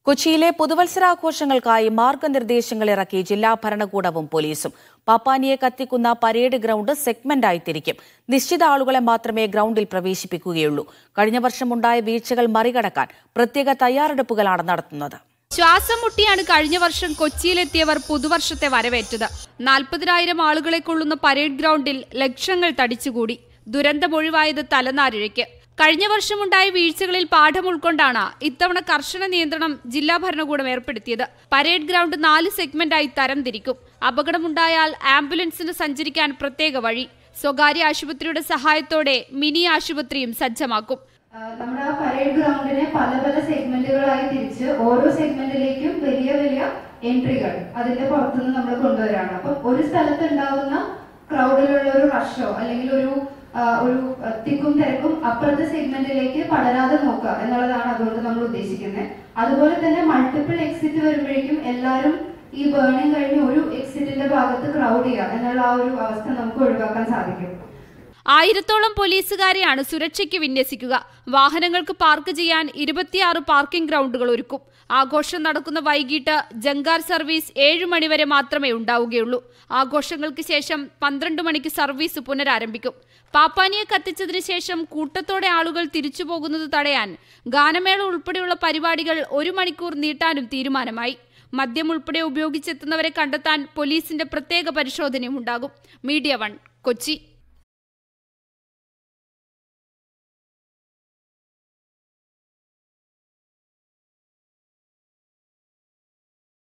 കൊച്ചിയിലെ പുതുവത്സരാഘോഷങ്ങൾക്കായി മാർഗനിർദ്ദേശങ്ങൾ ഇറക്കി ജില്ലാ ഭരണകൂടവും പോലീസും പാപ്പാനിയെ കത്തിക്കുന്ന പരേഡ് ഗ്രൗണ്ട് സെഗ്മെന്റായി തിരിക്കും നിശ്ചിത ആളുകളെ മാത്രമേ ഗ്രൗണ്ടിൽ പ്രവേശിപ്പിക്കുകയുള്ളൂ കഴിഞ്ഞ വർഷമുണ്ടായ വീഴ്ചകൾ മറികടക്കാൻ പ്രത്യേക തയ്യാറെടുപ്പുകളാണ് നടത്തുന്നത് ശ്വാസം മുട്ടിയാണ് കഴിഞ്ഞ വർഷം കൊച്ചിയിലെത്തിയവർ പുതുവർഷത്തെ വരവേറ്റത് നാൽപ്പതിനായിരം ആളുകളെ കൊള്ളുന്ന പരേഡ് ഗ്രൗണ്ടിൽ ലക്ഷങ്ങൾ തടിച്ചുകൂടി ദുരന്തമൊഴിവായത് തലനാരിഴയ്ക്ക് കഴിഞ്ഞ വർഷമുണ്ടായ വീഴ്ചകളിൽ പാഠം ഉൾക്കൊണ്ടാണ് ഇത്തവണ കർശന നിയന്ത്രണം ജില്ലാ ഭരണകൂടം ഏർപ്പെടുത്തിയത് പരേഡ് ഗ്രൗണ്ട് നാല് സെഗ്മെന്റായി തരംതിരിക്കും അപകടമുണ്ടായാൽ ആംബുലൻസിന് സഞ്ചരിക്കാൻ പ്രത്യേക വഴി സ്വകാര്യ ആശുപത്രിയുടെ സഹായത്തോടെ മിനി ആശുപത്രിയും സജ്ജമാക്കും ആ, നമ്മുടെ ആ പരേഡ് ഗ്രൗണ്ടിനെ പല പല സെഗ്മെന്റുകളായി തിരിച്ച് ഓരോ സെഗ്മെന്റിലേക്കും വലിയ വലിയ എൻട്രികൾ അതിന്റെ പുറത്തുനിന്ന് നമ്മൾ കൊണ്ടുവരാണ് അപ്പം ഒരു സ്ഥലത്ത് ഉണ്ടാവുന്ന ക്രൗഡിലുള്ള ഒരു റഷോ അല്ലെങ്കിൽ ഒരു ആ, ഒരു ആ, തിക്കും തിരക്കും അപ്പുറത്തെ സെഗ്മെന്റിലേക്ക് പടരാതെ നോക്കുക എന്നുള്ളതാണ് അതുകൊണ്ട് നമ്മൾ ഉദ്ദേശിക്കുന്നത് അതുപോലെ തന്നെ മൾട്ടിപ്പിൾ എക്സിറ്റ് വരുമ്പോഴേക്കും എല്ലാവരും ഈ ബേണിംഗ് കഴിഞ്ഞ് ഒരു എക്സിറ്റിന്റെ ഭാഗത്ത് ക്രൗഡ് ചെയ്യുക എന്നുള്ള ആ ഒരു അവസ്ഥ നമുക്ക് ഒഴിവാക്കാൻ സാധിക്കും ആയിരത്തോളം പോലീസുകാരെയാണ് സുരക്ഷയ്ക്ക് വിന്യസിക്കുക വാഹനങ്ങൾക്ക് പാർക്ക് ചെയ്യാൻ ഇരുപത്തിയാറ് പാർക്കിംഗ് ഗ്രൗണ്ടുകൾ ഒരുക്കും ആഘോഷം നടക്കുന്ന വൈകിട്ട് ജങ്കാർ സർവീസ് ഏഴ് മണിവരെ മാത്രമേ ഉണ്ടാവുകയുള്ളൂ ആഘോഷങ്ങൾക്ക് ശേഷം പന്ത്രണ്ട് മണിക്ക് സർവീസ് പുനരാരംഭിക്കും പാപ്പാനിയെ കത്തിച്ചതിന് ശേഷം കൂട്ടത്തോടെ ആളുകൾ തിരിച്ചു പോകുന്നത് തടയാൻ ഗാനമേള ഉൾപ്പെടെയുള്ള പരിപാടികൾ ഒരു മണിക്കൂർ നീട്ടാനും തീരുമാനമായി മദ്യം ഉൾപ്പെടെ ഉപയോഗിച്ചെത്തുന്നവരെ കണ്ടെത്താൻ പോലീസിന്റെ പ്രത്യേക പരിശോധനയും ഉണ്ടാകും മീഡിയ വൺ കൊച്ചി